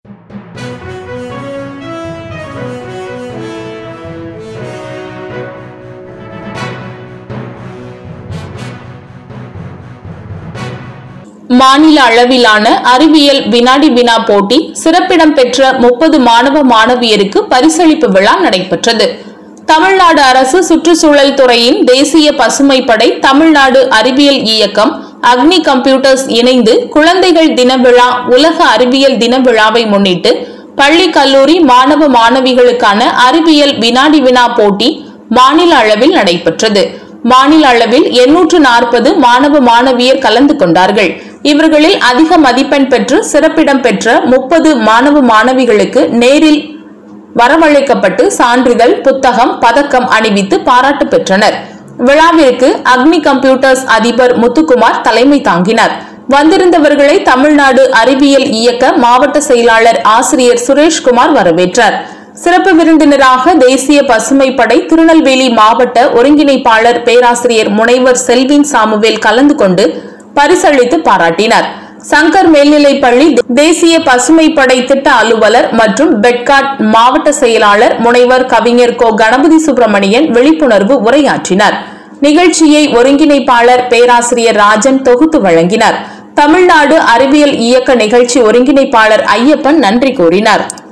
மாநில அளவிலான அறிவியல் வினாடி வினா போட்டி சிறப்பிடம் பெற்ற முப்பது மாணவ மாணவியருக்கு பரிசளிப்பு விழா நடைபெற்றது தமிழ்நாடு அரசு சுற்றுச்சூழல் துறையின் தேசிய பசுமை படை தமிழ்நாடு அறிவியல் இயக்கம் அக்னி கம்ப்யூட்டர்ஸ் இணைந்து குழந்தைகள் தின விழா உலக அறிவியல் தின விழாவை முன்னிட்டு பள்ளி கல்லூரி மாணவ மாணவிகளுக்கான அறிவியல் வினாடி வினா போட்டி மாநில அளவில் நடைபெற்றது மாநில அளவில் எண்ணூற்று நாற்பது மாணவ மாணவியர் கலந்து கொண்டார்கள் இவர்களில் அதிக மதிப்பெண் பெற்று சிறப்பிடம் பெற்ற முப்பது மாணவ மாணவிகளுக்கு நேரில் வரவழைக்கப்பட்டு சான்றிதழ் புத்தகம் பதக்கம் அணிவித்து பாராட்டு பெற்றனர் விழாவிற்கு அக்னி கம்ப்யூட்டர்ஸ் அதிபர் முத்துக்குமார் தலைமை தாங்கினார் வந்திருந்தவர்களை தமிழ்நாடு அறிவியல் இயக்க மாவட்ட செயலாளர் ஆசிரியர் சுரேஷ்குமார் வரவேற்றார் சிறப்பு விருந்தினராக தேசிய பசுமை படை திருநெல்வேலி மாவட்ட ஒருங்கிணைப்பாளர் பேராசிரியர் முனைவர் செல்வின் சாமுவேல் கலந்து கொண்டு பரிசளித்து பாராட்டினார் சங்கர் மேல்நிலைப்பள்ளி தேசிய பசுமை படை திட்ட அலுவலர் மற்றும் பெட்காட் மாவட்ட செயலாளர் முனைவர் கவிஞர் கோ கணபதி சுப்பிரமணியன் விழிப்புணர்வு உரையாற்றினார் நிகழ்ச்சியை ஒருங்கிணைப்பாளர் பேராசிரியர் ராஜன் தொகுத்து வழங்கினார் தமிழ்நாடு அறிவியல் இயக்க நிகழ்ச்சி ஒருங்கிணைப்பாளர் ஐயப்பன் நன்றி கூறினார்